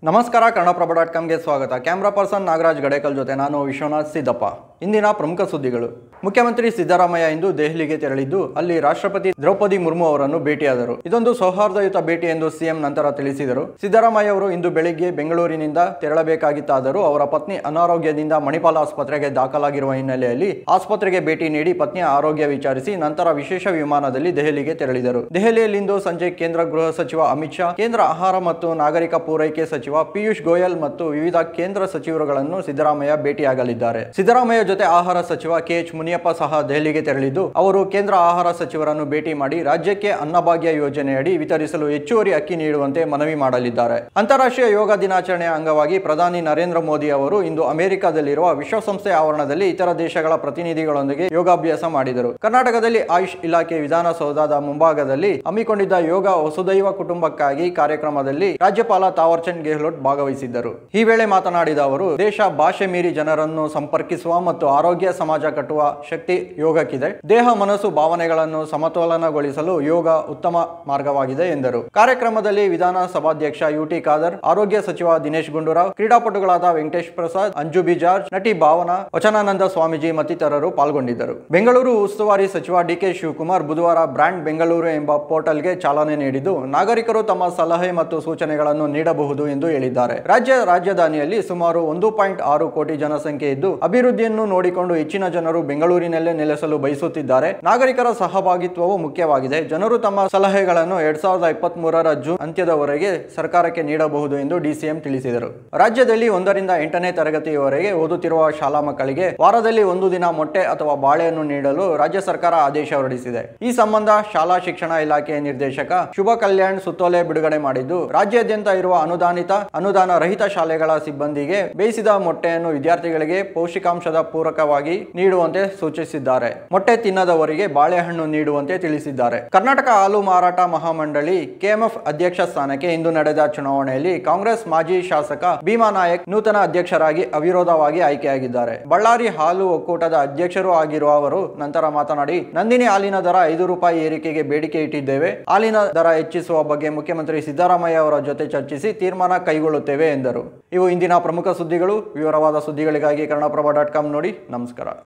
ನಮಸ್ಕಾರ ಕನ್ನಡಪ್ರಭ ಡಾಟ್ ಕಾಮ್ಗೆ ಸ್ವಾಗತ camera person Nagaraj ಗಡೇಕಲ್ ಜೊತೆ ನಾನು ವಿಶ್ವನಾಥ್ ಸಿದ್ದಪ್ಪ ಇಂದಿನ ಪ್ರಮುಖ ಸುದ್ದಿಗಳು ಮುಖ್ಯಮಂತ್ರಿ ಸಿದ್ದರಾಮಯ್ಯ ಇಂದು ದೆಹಲಿಗೆ ತೆರಳಿದ್ದು ಅಲ್ಲಿ ರಾಷ್ಟ್ರಪತಿ ದ್ರೌಪದಿ ಮುರ್ಮು ಅವರನ್ನು ಭೇಟಿಯಾದರು ಇದೊಂದು ಸೌಹಾರ್ದಯುತ ಭೇಟಿ ಎಂದು ಸಿಎಂ ನಂತರ ತಿಳಿಸಿದರು ಸಿದ್ದರಾಮಯ್ಯ ಅವರು ಇಂದು ಬೆಳಿಗ್ಗೆ ಬೆಂಗಳೂರಿನಿಂದ ತೆರಳಬೇಕಾಗಿತ್ತಾದರೂ ಅವರ ಪತ್ನಿ ಅನಾರೋಗ್ಯದಿಂದ ಮಣಿಪಾಲ ಆಸ್ಪತ್ರೆಗೆ ದಾಖಲಾಗಿರುವ ಹಿನ್ನೆಲೆಯಲ್ಲಿ ಆಸ್ಪತ್ರೆಗೆ ಭೇಟಿ ನೀಡಿ ಪತ್ನಿಯ ಆರೋಗ್ಯ ವಿಚಾರಿಸಿ ನಂತರ ವಿಶೇಷ ವಿಮಾನದಲ್ಲಿ ದೆಹಲಿಗೆ ತೆರಳಿದರು ದೆಹಲಿಯಲ್ಲಿಂದು ಸಂಜೆ ಕೇಂದ್ರ ಗೃಹ ಸಚಿವ ಅಮಿತ್ ಶಾ ಕೇಂದ್ರ ಆಹಾರ ಮತ್ತು ನಾಗರಿಕ ಪೂರೈಕೆ ಸಚಿವ ಪಿಯೂಷ್ ಗೋಯಲ್ ಮತ್ತು ವಿವಿಧ ಕೇಂದ್ರ ಸಚಿವರುಗಳನ್ನು ಸಿದ್ದರಾಮಯ್ಯ ಭೇಟಿಯಾಗಲಿದ್ದಾರೆ ಸಿದ್ದರಾಮಯ್ಯ ಜೊತೆ ಆಹಾರ ಸಚಿವ ಕೆಎಚ್ ಮುನಿಯಪ್ಪ ಸಹ ದೆಹಲಿಗೆ ತೆರಳಿದ್ದು ಅವರು ಕೇಂದ್ರ ಆಹಾರ ಸಚಿವರನ್ನು ಭೇಟಿ ಮಾಡಿ ರಾಜ್ಯಕ್ಕೆ ಅನ್ನಭಾಗ್ಯ ಯೋಜನೆಯಡಿ ವಿತರಿಸಲು ಹೆಚ್ಚುವರಿ ಅಕ್ಕಿ ನೀಡುವಂತೆ ಮನವಿ ಮಾಡಲಿದ್ದಾರೆ ಅಂತಾರಾಷ್ಟ್ರೀಯ ಯೋಗ ದಿನಾಚರಣೆಯ ಅಂಗವಾಗಿ ಪ್ರಧಾನಿ ನರೇಂದ್ರ ಮೋದಿ ಅವರು ಇಂದು ಅಮೆರಿಕದಲ್ಲಿರುವ ವಿಶ್ವಸಂಸ್ಥೆ ಆವರಣದಲ್ಲಿ ಇತರ ದೇಶಗಳ ಪ್ರತಿನಿಧಿಗಳೊಂದಿಗೆ ಯೋಗಾಭ್ಯಾಸ ಮಾಡಿದರು ಕರ್ನಾಟಕದಲ್ಲಿ ಆಯುಷ್ ಇಲಾಖೆ ವಿಧಾನಸೌಧದ ಮುಂಭಾಗದಲ್ಲಿ ಹಮ್ಮಿಕೊಂಡಿದ್ದ ಯೋಗ ವಸುದೈವ ಕುಟುಂಬಕ್ಕಾಗಿ ಕಾರ್ಯಕ್ರಮದಲ್ಲಿ ರಾಜ್ಯಪಾಲ ತಾವರ್ಚಂದ್ ಗೆಹ್ಲೋಟ್ ಭಾಗವಹಿಸಿದ್ದರು ಈ ವೇಳೆ ಮಾತನಾಡಿದ ಅವರು ದೇಶ ಭಾಷೆ ಮೀರಿ ಜನರನ್ನು ಸಂಪರ್ಕಿಸುವ ಮತ್ತು ಆರೋಗ್ಯ ಸಮಾಜ ಕಟ್ಟುವ ಶಕ್ತಿ ಯೋಗಕ್ಕಿದೆ ದೇಹ ಮನಸ್ಸು ಭಾವನೆಗಳನ್ನು ಸಮತೋಲನಗೊಳಿಸಲು ಯೋಗ ಉತ್ತಮ ಮಾರ್ಗವಾಗಿದೆ ಎಂದರು ಕಾರ್ಯಕ್ರಮದಲ್ಲಿ ವಿಧಾನಸಭಾಧ್ಯಕ್ಷ ಯುಟಿ ಖಾದರ್ ಆರೋಗ್ಯ ಸಚಿವ ದಿನೇಶ್ ಗುಂಡೂರಾವ್ ಕ್ರೀಡಾಪಟುಗಳಾದ ವೆಂಕಟೇಶ್ ಪ್ರಸಾದ್ ಅಂಜು ಬಿಜಾರ್ಜ್ ನಟಿ ಭಾವನಾ ವಚನಾನಂದ ಸ್ವಾಮೀಜಿ ಮತ್ತಿತರರು ಪಾಲ್ಗೊಂಡಿದ್ದರು ಬೆಂಗಳೂರು ಉಸ್ತುವಾರಿ ಸಚಿವ ಡಿಕೆ ಶಿವಕುಮಾರ್ ಬುಧವಾರ ಬ್ರ್ಯಾಂಡ್ ಬೆಂಗಳೂರು ಎಂಬ ಪೋರ್ಟಲ್ಗೆ ಚಾಲನೆ ನೀಡಿದ್ದು ನಾಗರಿಕರು ತಮ್ಮ ಸಲಹೆ ಮತ್ತು ಸೂಚನೆಗಳನ್ನು ನೀಡಬಹುದು ಎಂದು ಹೇಳಿದ್ದಾರೆ ರಾಜ್ಯ ರಾಜಧಾನಿಯಲ್ಲಿ ಸುಮಾರು ಒಂದು ಪಾಯಿಂಟ್ ಆರು ಕೋಟಿ ಜನಸಂಖ್ಯೆ ಇದ್ದು ಅಭಿವೃದ್ಧಿಯನ್ನು ನೋಡಿಕೊಂಡು ಹೆಚ್ಚಿನ ಜನರು ಬೆಂಗಳೂರಿನಲ್ಲೇ ನೆಲೆಸಲು ಬಯಸುತ್ತಿದ್ದಾರೆ ನಾಗರಿಕರ ಸಹಭಾಗಿತ್ವವು ಮುಖ್ಯವಾಗಿದೆ ಜನರು ತಮ್ಮ ಸಲಹೆಗಳನ್ನು ಎರಡ್ ಸಾವಿರದ ಇಪ್ಪತ್ತ್ ಮೂರರ ಜೂನ್ ಅಂತ್ಯದವರೆಗೆ ಸರ್ಕಾರಕ್ಕೆ ನೀಡಬಹುದು ಎಂದು ಡಿಸಿಎಂ ತಿಳಿಸಿದರು ರಾಜ್ಯದಲ್ಲಿ ಒಂದರಿಂದ ಎಂಟನೇ ತರಗತಿಯವರೆಗೆ ಓದುತ್ತಿರುವ ಶಾಲಾ ಮಕ್ಕಳಿಗೆ ವಾರದಲ್ಲಿ ಒಂದು ದಿನ ಮೊಟ್ಟೆ ಅಥವಾ ಬಾಳೆಯನ್ನು ನೀಡಲು ರಾಜ್ಯ ಸರ್ಕಾರ ಆದೇಶ ಹೊರಡಿಸಿದೆ ಈ ಸಂಬಂಧ ಶಾಲಾ ಶಿಕ್ಷಣ ಇಲಾಖೆ ನಿರ್ದೇಶಕ ಶುಭ ಕಲ್ಯಾಣ್ ಸುತ್ತೋಲೆ ಬಿಡುಗಡೆ ಮಾಡಿದ್ದು ರಾಜ್ಯಾದ್ಯಂತ ಇರುವ ಅನುದಾನಿತ ಅನುದಾನ ರಹಿತ ಶಾಲೆಗಳ ಸಿಬ್ಬಂದಿಗೆ ಬೇಯಿಸಿದ ಮೊಟ್ಟೆಯನ್ನು ವಿದ್ಯಾರ್ಥಿಗಳಿಗೆ ಪೌಷ್ಟಿಕಾಂಶದ ಪೂರಕವಾಗಿ ನೀಡುವಂತೆ ಸೂಚಿಸಿದ್ದಾರೆ ಮೊಟ್ಟೆ ತಿನ್ನದವರಿಗೆ ಬಾಳೆಹಣ್ಣು ನೀಡುವಂತೆ ತಿಳಿಸಿದ್ದಾರೆ ಕರ್ನಾಟಕ ಹಾಲು ಮಾರಾಟ ಮಹಾಮಂಡಳಿ ಕೆಎಂಎಫ್ ಅಧ್ಯಕ್ಷ ಸ್ಥಾನಕ್ಕೆ ಇಂದು ನಡೆದ ಚುನಾವಣೆಯಲ್ಲಿ ಕಾಂಗ್ರೆಸ್ ಮಾಜಿ ಶಾಸಕ ಭೀಮಾ ನಾಯಕ್ ನೂತನ ಅಧ್ಯಕ್ಷರಾಗಿ ಅವಿರೋಧವಾಗಿ ಆಯ್ಕೆಯಾಗಿದ್ದಾರೆ ಬಳ್ಳಾರಿ ಹಾಲು ಒಕ್ಕೂಟದ ಅಧ್ಯಕ್ಷರು ಆಗಿರುವ ಅವರು ನಂತರ ಮಾತನಾಡಿ ನಂದಿನಿ ಹಾಲಿನ ದರ ಐದು ರೂಪಾಯಿ ಏರಿಕೆಗೆ ಬೇಡಿಕೆ ಇಟ್ಟಿದ್ದೇವೆ ಹಾಲಿನ ದರ ಹೆಚ್ಚಿಸುವ ಬಗ್ಗೆ ಮುಖ್ಯಮಂತ್ರಿ ಸಿದ್ದರಾಮಯ್ಯ ಅವರ ಜೊತೆ ಚರ್ಚಿಸಿ ತೀರ್ಮಾನ ಕೈಗೊಳ್ಳುತ್ತೇವೆ ಎಂದರು ಇವು ಇಂದಿನ ಪ್ರಮುಖ ಸುದ್ದಿಗಳು ವಿವರವಾದ ಸುದ್ದಿಗಳಿಗಾಗಿ ಕನ್ನಡಪ್ರಭ ಡಾಟ್ ಕಾಮ್ ನೋಡಿ ನಮಸ್ಕಾರ